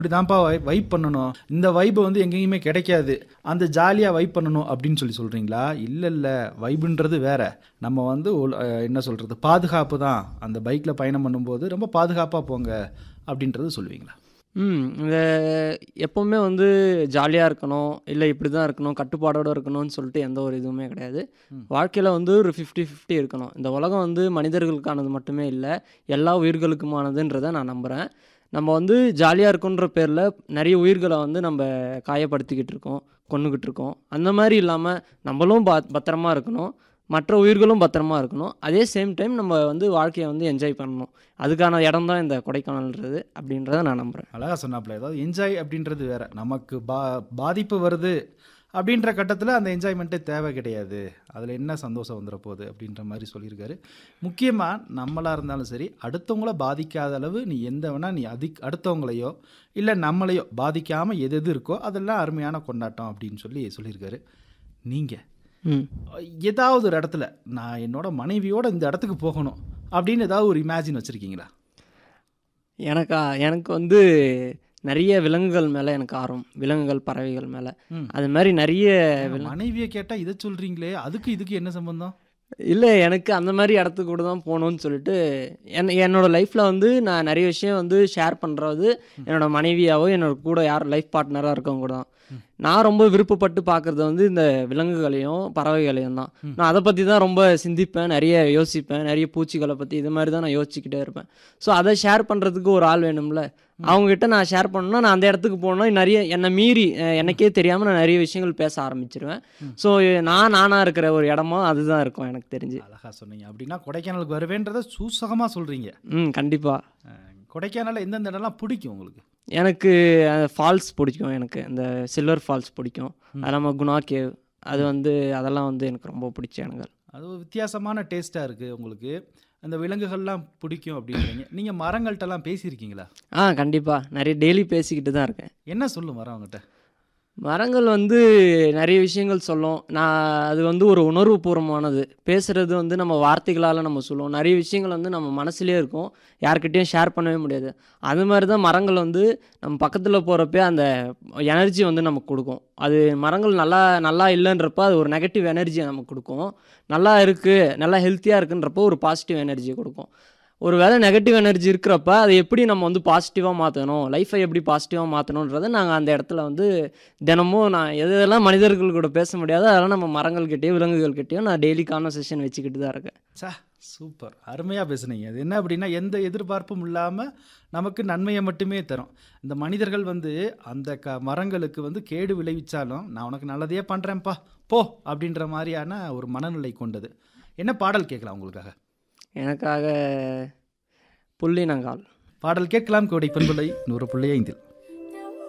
இப்படிதான்ப்பா வை- vibe பண்ணணும் இந்த vibe வந்து எங்கேயுமே கிடைக்காது அந்த ஜாலியாக வைப் பண்ணணும் அப்படின்னு சொல்லி சொல்கிறீங்களா இல்லை இல்லை வைப்புன்றது வேற நம்ம வந்து ஒல்- அஹ் என்ன சொல்கிறது பாதுகாப்பு தான் அந்த பைக்கில் பயணம் பண்ணும்போது ரொம்ப பாதுகாப்பாக போங்க அப்படின்றது சொல்லுவீங்களா ம் இந்த எப்போவுமே வந்து ஜாலியாக இருக்கணும் இல்லை இப்படி தான் இருக்கணும் கட்டுப்பாடோடு இருக்கணும்னு சொல்லிட்டு எந்த ஒரு இதுவுமே கிடையாது வாழ்க்கையில் வந்து ஒரு ஃபிஃப்டி ஃபிஃப்டி இருக்கணும் இந்த உலகம் வந்து மனிதர்களுக்கானது மட்டுமே இல்லை எல்லா உயிர்களுக்குமானதுன்றதை நான் நம்புகிறேன் நம்ம வந்து ஜாலியாக இருக்குன்ற பேரில் நிறைய உயிர்களை வந்து நம்ம காயப்படுத்திக்கிட்டு இருக்கோம் கொன்னுக்கிட்டு இருக்கோம் அந்த மாதிரி இல்லாமல் நம்மளும் பா பத்திரமா இருக்கணும் மற்ற உயிர்களும் பத்திரமா இருக்கணும் அதே சேம் டைம் நம்ம வந்து வாழ்க்கையை வந்து என்ஜாய் பண்ணணும் அதுக்கான இடம் தான் இந்த கொடைக்கானல்ன்றது அப்படின்றத நான் நம்புகிறேன் அழகா சொன்னாப்ல ஏதாவது என்ஜாய் அப்படின்றது வேற நமக்கு பா பாதிப்பு வருது அப்படின்ற கட்டத்தில் அந்த என்ஜாய்மெண்ட்டே தேவை கிடையாது அதில் என்ன சந்தோஷம் வந்துட போகுது அப்படின்ற மாதிரி சொல்லியிருக்காரு முக்கியமாக நம்மளாக இருந்தாலும் சரி அடுத்தவங்கள பாதிக்காத அளவு நீ எந்த வேணால் நீ அதிக் அடுத்தவங்களையோ இல்லை நம்மளையோ பாதிக்காமல் எது எது இருக்கோ அதெல்லாம் அருமையான கொண்டாட்டம் அப்படின்னு சொல்லி சொல்லியிருக்காரு நீங்கள் ம் ஏதாவது ஒரு இடத்துல நான் என்னோட மனைவியோட இந்த இடத்துக்கு போகணும் அப்படின்னு ஏதாவது ஒரு இமேஜின் வச்சுருக்கீங்களா எனக்கா எனக்கு வந்து நிறைய விலங்குகள் மேலே எனக்கு ஆர்வம் விலங்குகள் பறவைகள் மேலே ம். அது மாதிரி நிறைய மனைவியை கேட்டால் இதை சொல்கிறீங்களே அதுக்கு இதுக்கு என்ன சம்பந்தம் இல்லை எனக்கு அந்த மாதிரி இடத்துக்கு கூட தான் போகணும்னு சொல்லிட்டு என் என்னோட லைஃப்பில் வந்து நான் நிறைய விஷயம் வந்து ஷேர் பண்ணுறது என்னோட மனைவியாவோ என்னோட கூட யார் லைஃப் பார்ட்னராக இருக்கவங்க கூட தான் நான் ரொம்ப விருப்பப்பட்டு பார்க்குறது வந்து இந்த விலங்குகளையும் பறவைகளையும் தான் நான் அதை பற்றி தான் ரொம்ப சிந்திப்பேன் நிறைய யோசிப்பேன் நிறைய பூச்சிகளை பற்றி இது மாதிரி தான் நான் யோசிச்சுக்கிட்டே இருப்பேன் ஸோ அதை ஷேர் பண்ணுறதுக்கு ஒரு ஆள் வேணும்ல அவங்ககிட்ட நான் ஷேர் பண்ணணும்னா நான் அந்த இடத்துக்கு போனோம்னா நிறைய என்னை மீறி அஹ், எனக்கே தெரியாமல் நான் நிறைய விஷயங்கள் பேச ஆரம்பிச்சிருவேன் ஸோ நான் நானாக இருக்கிற ஒரு இடமா அதுதான் இருக்கும் எனக்கு தெரிஞ்சு அழகா சொன்னீங்க அப்படின்னா கொடைக்கானலுக்கு வருவேன்றதை சூசகமாக சொல்கிறீங்க ம் கண்டிப்பாக கொடைக்கானலில் எந்தெந்த இடம்லாம் பிடிக்கும் உங்களுக்கு எனக்கு ஃபால்ஸ் பிடிக்கும் எனக்கு இந்த சில்வர் ஃபால்ஸ் பிடிக்கும் அது இல்லாமல் குணா கேவ் அது வந்து அதெல்லாம் வந்து எனக்கு ரொம்ப பிடிச்ச இடங்கள் அது ஒரு வித்தியாசமான டேஸ்ட்டாக இருக்குது உங்களுக்கு அந்த விலங்குகள்லாம் பிடிக்கும் அப்படின்றீங்க நீங்கள் மரங்கள்கிட்டலாம் பேசியிருக்கீங்களா ஆ கண்டிப்பாக நிறைய டெய்லி பேசிக்கிட்டு தான் இருக்கேன் என்ன சொல்லும் மரவங்கிட்ட மரங்கள் வந்து நிறைய விஷயங்கள் சொல்லும் நான் அது வந்து ஒரு உணர்வுபூர்வமானது பேசுகிறது வந்து நம்ம வார்த்தைகளால் நம்ம சொல்லுவோம் நிறைய விஷயங்கள் வந்து நம்ம மனசுலேயே இருக்கும் யார்கிட்டயும் ஷேர் பண்ணவே முடியாது அது மாதிரி தான் மரங்கள் வந்து நம்ம பக்கத்தில் போகிறப்ப அந்த எனர்ஜி வந்து நமக்கு கொடுக்கும் அது மரங்கள் நல்லா நல்லா இல்லைன்றப்ப அது ஒரு நெகட்டிவ் எனர்ஜியை நமக்கு கொடுக்கும் நல்லா இருக்குது நல்லா ஹெல்த்தியாக இருக்குன்றப்போ ஒரு பாசிட்டிவ் எனர்ஜியை கொடுக்கும் ஒரு வேளை நெகட்டிவ் எனர்ஜி இருக்கிறப்ப அதை எப்படி நம்ம வந்து பாசிட்டிவாக மாற்றணும் லைஃப்பை எப்படி பாசிட்டிவாக மாற்றணுன்றதை நாங்கள் அந்த இடத்துல வந்து தினமும் நான் எது எதெல்லாம் மனிதர்கள் கூட பேச முடியாதோ அதெல்லாம் நம்ம மரங்கள்கிட்டயோ விலங்குகள்கிட்டயோ நான் டெய்லி கான்வர்சேஷன் வச்சுக்கிட்டு தான் இருக்கேன் சா சூப்பர் அருமையாக பேசுனீங்க அது என்ன அப்படின்னா எந்த எதிர்பார்ப்பும் இல்லாமல் நமக்கு நன்மையை மட்டுமே தரும் இந்த மனிதர்கள் வந்து அந்த க மரங்களுக்கு வந்து கேடு விளைவிச்சாலும் நான் உனக்கு நல்லதையே பண்ணுறேன்ப்பா போ அப்படின்ற மாதிரியான ஒரு மனநிலை கொண்டது என்ன பாடல் கேட்கலாம் உங்களுக்காக எனக்காக புள்ளினங்கால் பாடல் கேட்கலாம் கோடை பண்புலை நூறு புள்ளி ஐந்தில்